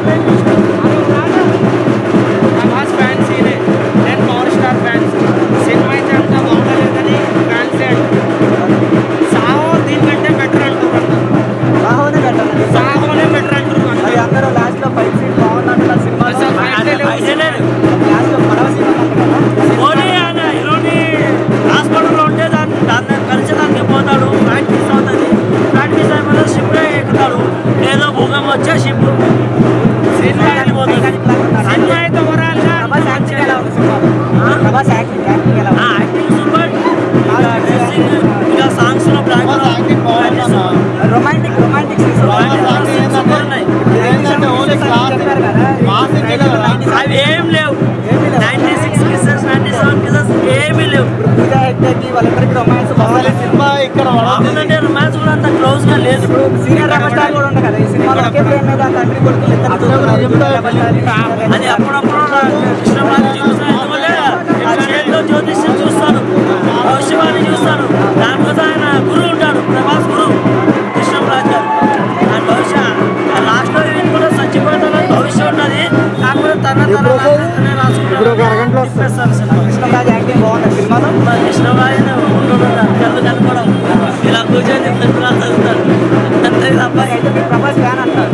Prabhas fans ఈయనే నేను power star fans cinema అయితే అంత బాగోలేదని ఫ్యాన్స్ సాహో దీనికంటే బెటర్ అంటారు బాగానే పెట్టాలి సాహోనే బెటర్ అంటారు అది అందరూ లాస్ట్ లో ఫైట్ సీన్ బాగుందంటున్నారు సినిమా అసలు fight ఏ లేవు. లాస్ట్ లో పడవ సీన్ ఉందంట కదా ఓన్లీ ఆయన హీరోని హాస్పిటల్లో ఉంటే దాన్ని దాన్ని కలిసి దానికి పోతాడు ఫ్లైట్ మిస్ అవుతుంది ఫ్లైట్ మిస్ అయిపోతే షిప్ ఎక్కుతాడు ఏదో భూకంపం వచ్చే షిప్ సినిమా వెళ్ళిపోతుంది సినిమా అయితే ఓవరాల్ గా ప్రభాస్ యాక్టింగ్ ఎలా ఉంది సినిమా ప్రభాస్ యాక్టింగ్ యాక్టింగ్ ఎలా ఉంది యాక్టింగ్ సూపర్ ఇంకా సాంగ్స్ లో బ్లాక్ రొమాంటిక్ రొమాంటిక్ సీన్స్ సూపర్ ఉన్నాయి చెప్పారు కదా అవి ఏం లేవు ninety six kisses ninety seven kisses ఏమీ లేవు పూజా హెగ్డేకి వాళ్ళిద్దరికి రొమాన్స్ బాగాలేదు సినిమా ఇక్కడ ఎందుకంటే రొమాన్స్ కూడా అంత క్లోజ్ గా లేదు ఇప్పుడు సీనియర్ రెబల్ స్టార్ కూడా ఉంది కదా ఈ సినిమాలో ఒకే ప్లేన్ మీద తండ్రి కొడుకులు ఇద్దరు చూస్తున్నారు. జూనియర్ రెబల్ స్టార్, అది అప్పుడప్పుడు కృష్ణరాజు చూసిన ఎందువల్లే ఆ చేతిలో జ్యోతిష్యం చూస్తాను భవిష్యవాణి చూస్తాను దానికోసం ఆయన గురువు ఉంటాడు ప్రభాస్ గురువు కృష్ణరాజు గారు ఆయన భవిష్య లాస్ట్ లో ఈయన కూడా చచ్చిపోతానని భవిష్యం ఉన్నది కాకపోతే తన తన రాత్రినే రాసుకుంటాడు చెప్పేస్తాను సినిమా కృష్ణరాజ్ యాక్టింగ్ బాగుంది సినిమాలో మరి కృష్ణరాజు ఉంటున్నాడు కళ్ళు కనుకోవడం ఇలా కూర్చొని పెద్దలా చదువుతాడు అంతే తప్ప అయితే మీరు ప్రభాస్ ఫ్యాన్ అంటారు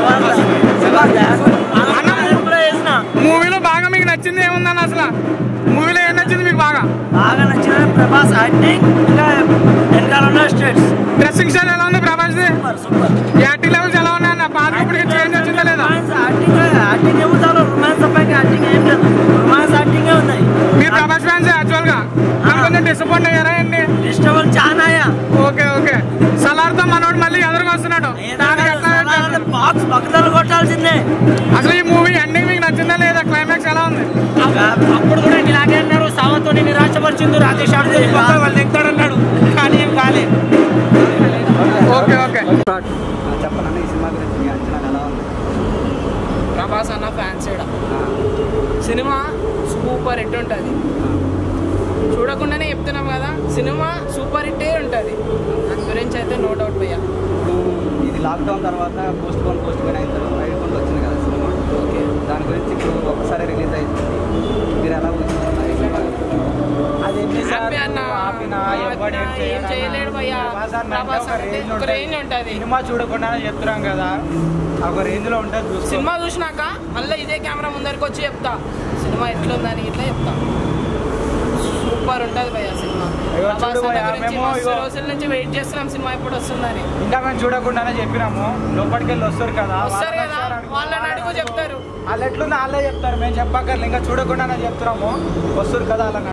కూడా వేసిన మూవీలో బాగా మీకు నచ్చింది ఏముందన్న అసలు మూవీలో ఏం నచ్చింది మీకు బాగా బాగా నచ్చిన ప్రభాస్ యాక్టింగ్ ఇంకా వెనకాల ఉన్న స్టేట్స్ డ్రెస్సింగ్ స్టైల్ ఎలా ఉంది Prabhas super super acting levels ఎలా ఉన్నాయి అన్న పాత ఇప్పటికి చేంజ్ వచ్చిందా లేదా యాక్టింగ్ యాక్టింగ్ ఏమో చాలా రొమాన్స్ తప్పకి యాక్టింగ్ ఏం లేదు రొమాన్స్ యాక్టింగే ఉన్నాయి మీరు ప్రభాస్ ఫ్యాన్స్ యాక్చువల్ గా కానీ కొంచెం డిసప్పాయింట్ అయ్యారా అండి ఇష్టం చాలా ఓకే ఓకే సలార్తో మనోడు మళ్ళీ ఎదురుగా వస్తున్నాడు దానికి ఎట్లా పెట్టారు? బాక్స్ పక్కదలు కొట్టాల్సిందే అసలు ఈ మూవీ ఎండింగ్ మీకు నచ్చిందా లేదా క్లైమాక్స్ ఎలా ఉంది అప్పుడు కూడా ఇలాగే అన్నారు సావతో నిరాశపరిచింది రాజేష్ ఆడితే వాళ్ళు దిగుతాడన్నాడు కానీ ఏం కాలేదు ఓకే ఓకే చెప్పనన్న ఈ సినిమా గురించి మీ అంచనాలు ఎలా ఉంది ప్రభాస్ అన్న ఫ్యాన్స్ సినిమా సూపర్ హిట్ ఉంటుంది చూడకుండానే చెప్తున్నాం కదా సినిమా సూపర్ హిట్టే ఉంటుంది దాని గురించి అయితే నో డౌట్ భయ్యా ఇప్పుడు ఇది లాక్డౌన్ తర్వాత పోస్ట్ పోన్ పోస్ట్ పోన్ అయిన తర్వాత ఐదుకుంటూ వచ్చింది కదా సినిమా ఓకే దాని గురించి ఇప్పుడు ఒక్కసారి రిలీజ్ అయింది మీరు ఎలా ఊహించుకున్నారు ఈ సినిమా అది హ్యాపీ అన్న ఆపినా, ఎవడు ఏం ఏం చేయడన్నా. చేయలేడు భయ్యా ప్రభాస్ అన్న అంటే ప్రభాస్ ఒక అంటే range ఒక ఉంటది. రేంజ్ ఉంటుంది సినిమా చూడకుండానే చెప్తున్నాం కదా ఒక రేంజ్ లో ఉంటుంది చూసుకో సినిమా చూసినాక మళ్ళీ ఇదే కెమెరా ముందరికి వచ్చి చెప్తా సినిమా ఎట్లుందని ఇట్లా చెప్తా సూపర్ ఉంటుంది భయ్యా సినిమా ఇగో ప్రభాస్ చూడు అన్న భయ్యా, గురించి మేము మస్తు ఇగో- రోజుల నుంచి వెయిట్ చేస్తున్నాం సినిమా ఎప్పుడు వస్తుందని ఇంకా మేము చూడకుండానే చెప్పినాము లోపలికి వెళ్ళి వస్తారు కదా వస్తారు వాళ్ళని కదా వచ్చారు అనుకో, వాళ్ళని అడుగు చెప్తారు వాళ్ళు ఎట్లుందో వాళ్ళే చెప్తారు మేము చెప్పక్కర్లే ఇంకా చూడకుండానే చెప్తున్నాము వస్తారు కదా వాళ్ళని